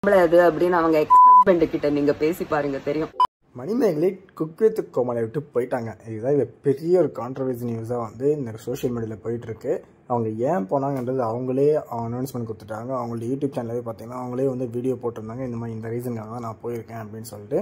பொம்பளை அது அப்படின்னு அவங்க எக்ஸ் ஹஸ்பண்ட் கிட்ட நீங்க பேசி பாருங்க தெரியும் மணிமேகலை குக் வித் கோமாளை விட்டு போயிட்டாங்க இதுதான் இது பெரிய ஒரு கான்ட்ரவர்சி நியூஸாக வந்து இந்த சோஷியல் மீடியாவில் போயிட்டுருக்கு அவங்க ஏன் போனாங்கன்றது அவங்களே அனௌன்ஸ்மெண்ட் கொடுத்துட்டாங்க அவங்களோட யூடியூப் சேனலே பார்த்தீங்கன்னா அவங்களே வந்து வீடியோ போட்டிருந்தாங்க இந்த மாதிரி இந்த ரீசனுக்காக தான் நான் போயிருக்கேன் அப்படின்னு சொல்லிட்டு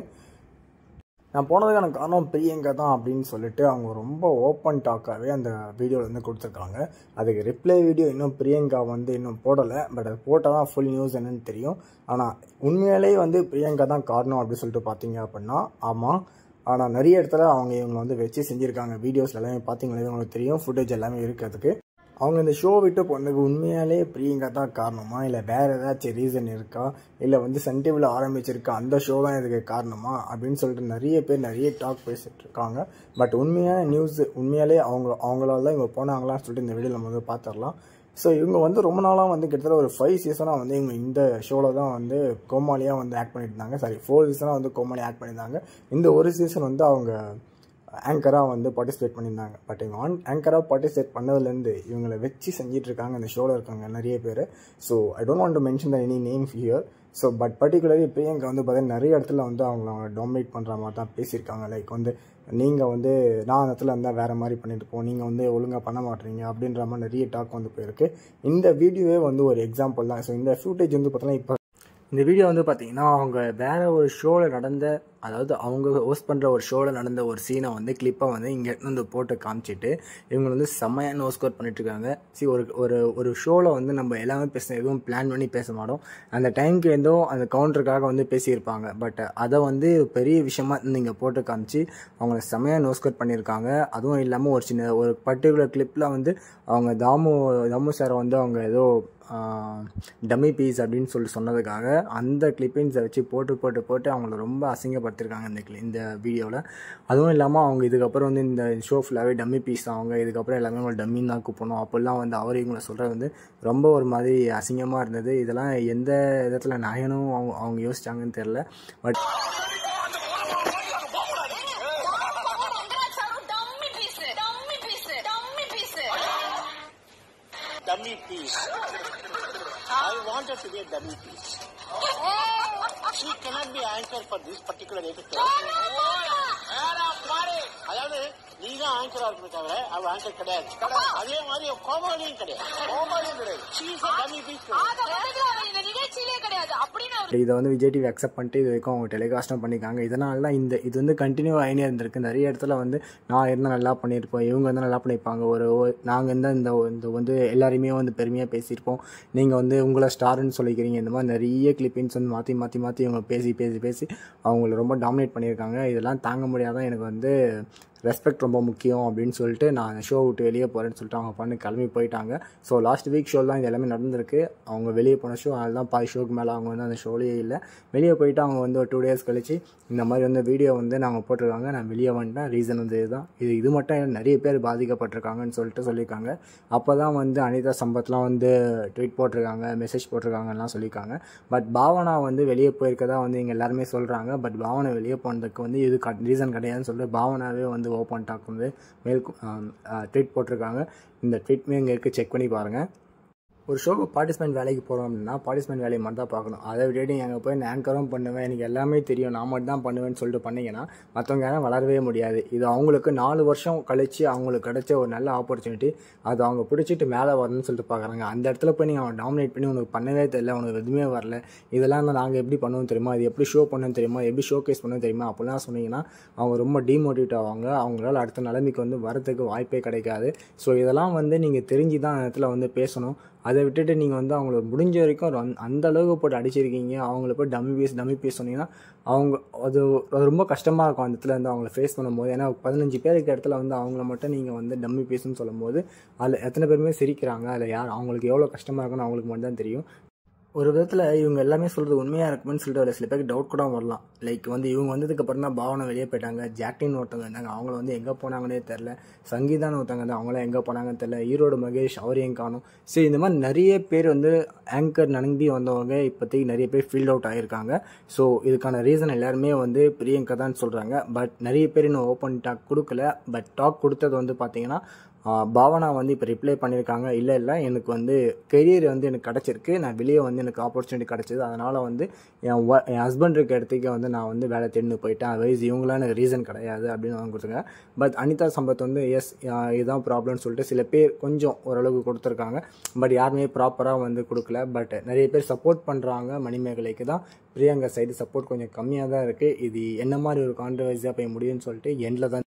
நான் போனதுக்கான காரணம் பிரியங்கா தான் அப்படின்னு சொல்லிட்டு அவங்க ரொம்ப ஓப்பன் டாக்காகவே அந்த வீடியோவில் வந்து கொடுத்துருக்காங்க அதுக்கு ரிப்ளை வீடியோ இன்னும் பிரியங்கா வந்து இன்னும் போடலை பட் அது போட்டால் தான் ஃபுல் நியூஸ் என்னன்னு தெரியும் ஆனால் உண்மையிலேயே வந்து பிரியங்கா தான் காரணம் அப்படின்னு சொல்லிட்டு பார்த்தீங்க அப்படின்னா ஆமாம் ஆனால் நிறைய இடத்துல அவங்க இவங்களை வந்து வச்சு செஞ்சுருக்காங்க வீடியோஸ் எல்லாமே பார்த்தீங்களே உங்களுக்கு தெரியும் ஃபுட்டேஜ் எல்லாமே இருக்கிறதுக்கு அவங்க இந்த ஷோ விட்டு போனதுக்கு உண்மையாலே பிரியங்கா தான் காரணமா இல்லை வேற ஏதாச்சும் ரீசன் இருக்கா இல்லை வந்து சன் டிவியில் ஆரம்பிச்சிருக்க அந்த ஷோ தான் இதுக்கு காரணமா அப்படின்னு சொல்லிட்டு நிறைய பேர் நிறைய டாக் பேசிட்டு இருக்காங்க பட் உண்மையான நியூஸ் உண்மையாலே அவங்க அவங்களால தான் இவங்க போனாங்களான்னு சொல்லிட்டு இந்த வீடியோ நம்ம வந்து பார்த்துடலாம் ஸோ இவங்க வந்து ரொம்ப நாளாக வந்து கிட்டத்தட்ட ஒரு ஃபைவ் சீசனாக வந்து இவங்க இந்த ஷோவில் தான் வந்து கோமாளியாக வந்து ஆக்ட் பண்ணிட்டு இருந்தாங்க சாரி ஃபோர் சீசனாக வந்து கோமாளி ஆக்ட் பண்ணியிருந்தாங்க இந்த ஒரு சீசன் வந்து அவங்க ஆங்கராக வந்து பார்ட்டிசிபேட் பண்ணியிருந்தாங்க பட் இவங்க ஆன் ஆங்கராக பார்ட்டிசிபேட் பண்ணதுலேருந்து இவங்களை வச்சு செஞ்சிட்டு இருக்காங்க இந்த ஷோவில் இருக்காங்க நிறைய பேர் so I don't want to mention the any name here so but particularly Priyanka வந்து பார்த்தீங்கன்னா நிறைய இடத்துல வந்து அவங்கள டாமினேட் பண்ணுற மாதிரி தான் பேசியிருக்காங்க லைக் வந்து நீங்கள் வந்து நான் அந்த இடத்துல இருந்தால் வேறு மாதிரி பண்ணிட்டு இருப்போம் நீங்கள் வந்து ஒழுங்காக பண்ண மாட்டீங்க அப்படின்ற மாதிரி நிறைய டாக் வந்து போயிருக்கு இந்த வீடியோவே வந்து ஒரு எக்ஸாம்பிள் தான் ஸோ இந்த ஃபுட்டேஜ் வந்து பார்த்தீங்கன்னா இப்போ இந்த வீடியோ வந்து பார்த்தீங்கன்னா அவங்க வேற ஒரு ஷோவில் நடந்த அதாவது அவங்க ஹோஸ்ட் பண்ணுற ஒரு ஷோவில் நடந்த ஒரு சீனை வந்து கிளிப்பாக வந்து இங்கே வந்து போட்டு காமிச்சிட்டு இவங்க வந்து செம்மையாக நோ ஸ்கோர் பண்ணிட்டுருக்காங்க சி ஒரு ஒரு ஒரு ஷோவில் வந்து நம்ம எல்லாமே பேச எதுவும் பிளான் பண்ணி பேச மாட்டோம் அந்த டைம்க்கு ஏதோ அந்த கவுண்டருக்காக வந்து பேசியிருப்பாங்க பட் அதை வந்து பெரிய விஷயமா நீங்கள் போட்டு காமிச்சு அவங்க செம்மையாக நோ ஸ்கோர் பண்ணியிருக்காங்க அதுவும் இல்லாமல் ஒரு சின்ன ஒரு பர்டிகுலர் கிளிப்பில் வந்து அவங்க தாமு தாமு சாரை வந்து அவங்க ஏதோ டம்மி பீஸ் அப்படின்னு சொல்லி சொன்னதுக்காக அந்த கிளிப்பிங்ஸை வச்சு போட்டு போட்டு போட்டு அவங்கள ரொம்ப அசிங்கப்படுத்திருக்காங்க இந்த கிளி இந்த வீடியோவில் அதுவும் இல்லாமல் அவங்க இதுக்கப்புறம் வந்து இந்த ஷோ ஃபுல்லாகவே டம்மி பீஸ் தான் அவங்க இதுக்கப்புறம் எல்லாமே அவங்க டம்மின்னு தான் கூப்பிடணும் அப்படிலாம் வந்து அவர் இவங்களை சொல்கிறது வந்து ரொம்ப ஒரு மாதிரி அசிங்கமாக இருந்தது இதெல்லாம் எந்த விதத்தில் நயனும் அவங்க அவங்க யோசிச்சாங்கன்னு தெரில but dummy piece dummy piece dummy piece dummy piece. I wanted to be a dummy piece. She cannot be anchor for this particular episode. அதாவது நீ தான் ஆங்கரா இருக்கணும் தவிர அவ ஆங்கர் கிடையாது அதே மாதிரி கோமாளியும் கிடையாது கோமாளியும் கிடையாது She is a dummy piece. ஆக மொத்தத்துல அவ இந்த நிகழ்ச்சியிலே கிடையாது அப்படின்னு அவர் இதை வந்து விஜய் டிவி அக்செப்ட் பண்ணிட்டு இது வரைக்கும் அவங்க டெலிகாஸ்டும் பண்ணிக்காங்க இதனால தான் இந்த இது வந்து கண்டினியூ ஆகினே இருந்திருக்கு நிறைய இடத்துல வந்து நான் இருந்தால் நல்லா பண்ணியிருப்போம் இவங்க வந்து நல்லா பண்ணியிருப்பாங்க ஒரு நாங்கள் இருந்தால் இந்த இந்த வந்து எல்லாரையுமே வந்து பெருமையாக பேசியிருப்போம் நீங்கள் வந்து உங்களை ஸ்டார்னு சொல்லிக்கிறீங்க இந்த மாதிரி நிறைய கிளிப்பிங்ஸ் வந்து மாற்றி மாற்றி மாற்றி இவங்க பேசி பேசி பேசி அவங்கள ரொம்ப டாமினேட் பண்ணியிருக்காங்க இதெல்லாம் தாங்க முடியாதான் எனக்கு வந்து ரெஸ்பெக்ட் ரொம்ப முக்கியம் அப்படின்னு சொல்லிட்டு நான் ஷோ விட்டு வெளியே போகிறேன்னு சொல்லிட்டு அவங்க பண்ணி கிளம்பி போயிட்டாங்க ஸோ லாஸ்ட் வீக் ஷோ தான் இது எல்லாமே நடந்திருக்கு அவங்க வெளியே போன ஷோ அதெல்லாம் தான் பாதி ஷோக்கு மேலே அவங்க வந்து அந்த ஷோலேயே இல்லை வெளியே போயிட்டு அவங்க வந்து ஒரு டூ டேஸ் கழிச்சு இந்த மாதிரி வந்து வீடியோ வந்து நாங்கள் போட்டிருக்காங்க நான் வெளியே வந்துட்டேன் ரீசன் வந்து இதுதான் இது இது மட்டும் இல்லை, நிறைய பேர் பாதிக்கப்பட்டிருக்காங்கன்னு சொல்லிட்டு சொல்லியிருக்காங்க அப்போ தான் வந்து அனிதா சம்பத்லாம் வந்து ட்வீட் போட்டிருக்காங்க மெசேஜ் போட்டிருக்காங்கலாம் சொல்லியிருக்காங்க பட் பாவனா வந்து வெளியே போயிருக்கதா வந்து இங்கே எல்லாருமே சொல்கிறாங்க பட் பாவனா வெளியே போனதுக்கு வந்து இது ரீசன் கிடையாதுன்னு சொல்லிட்டு பாவனாவே வந்து ஓப்பன் டாக் வந்து மேல் ட்வீட் போட்டிருக்காங்க இந்த ட்வீட்மே இங்கே இருக்குது செக் பண்ணி பாருங்கள் ஒரு ஷோக்கு பார்ட்டிசிபென்ட் வேலைக்கு போகிறோம் அப்படின்னா பார்ட்டிசிபென்ட் வேலையை மட்டும் தான் பார்க்கணும் அதை விட்டுட்டு அங்கே போய் நான் ஆங்கரும் பண்ணுவேன் எனக்கு எல்லாமே தெரியும் நான் மட்டும் தான் பண்ணுவேன்னு சொல்லிட்டு பண்ணீங்கன்னா மற்றவங்க யாரும் வளரவே முடியாது இது அவங்களுக்கு நாலு வருஷம் கழிச்சு அவங்களுக்கு கிடைச்ச ஒரு நல்ல ஆப்பர்ச்சுனிட்டி அது அவங்க பிடிச்சிட்டு மேலே வரணும்னு சொல்லிட்டு பார்க்குறாங்க அந்த இடத்துல போய் நீங்கள் அவன் டாமினேட் பண்ணி உனக்கு பண்ணவே தெரியல உனக்கு எதுவுமே வரல இதெல்லாம் தான் நாங்கள் எப்படி பண்ணுவோம் தெரியுமா இது எப்படி ஷோ பண்ணணும் தெரியுமா எப்படி ஷோ கேஸ் பண்ணணும் தெரியுமா அப்படிலாம் சொன்னீங்கன்னா அவங்க ரொம்ப டிமோட்டிவேட் ஆவாங்க அவங்களால அடுத்த நிலைமைக்கு வந்து வரதுக்கு வாய்ப்பே கிடைக்காது ஸோ இதெல்லாம் வந்து நீங்கள் தெரிஞ்சு தான் அந்த இடத்துல வந்து பேசணும் அதை விட்டுட்டு நீங்கள் வந்து அவங்கள முடிஞ்ச வரைக்கும் ரொ- அந்த அளவுக்கு போட்டு அடிச்சிருக்கீங்க அவங்கள போய் டம்மி பீஸ் டம்மி பீஸ் சொன்னீங்கன்னா அவங்க அது அது ரொம்ப கஷ்டமாக இருக்கும் அந்த இடத்துல வந்து அவங்கள ஃபேஸ் பண்ணும்போது ஏன்னா பதினஞ்சு பேர் இருக்க இடத்துல வந்து அவங்கள மட்டும் நீங்கள் வந்து டம்மி பீஸ்னு சொல்லும்போது அதில் எத்தனை பேருமே சிரிக்கிறாங்க அதில் யார் அவங்களுக்கு எவ்வளோ கஷ்டமாக இருக்குன்னு அவங்களுக்கு மட்டும் தான் தெரியும் ஒரு விதத்தில் இவங்க எல்லாமே சொல்கிறது உண்மையாக இருக்குமென்னு சொல்லிட்டு ஒரு சில பேருக்கு டவுட் கூட வரலாம் லைக் வந்து இவங்க வந்ததுக்கு அப்புறம் தான் பாவனை வெளியே போயிட்டாங்க ஜாக்டின்னு ஒருத்தவங்க இருந்தாங்க அவங்கள வந்து எங்கே போனாங்கன்னே தெரில சங்கீதான்னு ஒருத்தவங்க தான் அவங்களாம் எங்கே போனாங்கன்னு தெரில ஈரோடு மகேஷ் அவரையும் காணும் சரி இந்த மாதிரி நிறைய பேர் வந்து ஆங்கர் நனங்கி வந்தவங்க இப்போதைக்கு நிறைய பேர் ஃபீல்ட் அவுட் ஆகியிருக்காங்க ஸோ இதுக்கான ரீசன் எல்லாருமே வந்து பிரியங்கா தான் சொல்கிறாங்க பட் நிறைய பேர் இன்னும் ஓப்பன் டாக் கொடுக்கல பட் டாக் கொடுத்தது வந்து பார்த்தீங்கன்னா ஆஹ் பாவனா வந்து இப்போ ரிப்ளை பண்ணியிருக்காங்க இல்லை இல்லை எனக்கு வந்து கெரியர் வந்து எனக்கு கிடச்சிருக்கு நான் வெளியே வந்து எனக்கு ஆப்பர்ச்சுனிட்டி கிடச்சிது அதனால் வந்து என் ஒ- என் ஹஸ்பண்ட் இருக்க இடத்துக்கு வந்து நான் வந்து வேலை தேடின்னு போயிட்டேன் அதர்வைஸ் இவங்களாம் எனக்கு ரீசன் கிடையாது அப்படின்னு அவங்க கொடுத்துருங்க பட் அனிதா சம்பத் வந்து எஸ் இதுதான் ப்ராப்ளம்னு சொல்லிட்டு சில பேர் கொஞ்சம் ஓரளவுக்கு கொடுத்துருக்காங்க பட் யாருமே ப்ராப்பராக வந்து கொடுக்கல பட் நிறைய பேர் சப்போர்ட் பண்ணுறாங்க மணிமேகலைக்கு தான் பிரியங்கா சைடு சப்போர்ட் கொஞ்சம் கம்மியாக தான் இருக்குது இது என்ன மாதிரி ஒரு கான்ட்ரவர்சியாக போய் முடியும்னு சொல்லிட்டு எண்டில் தான்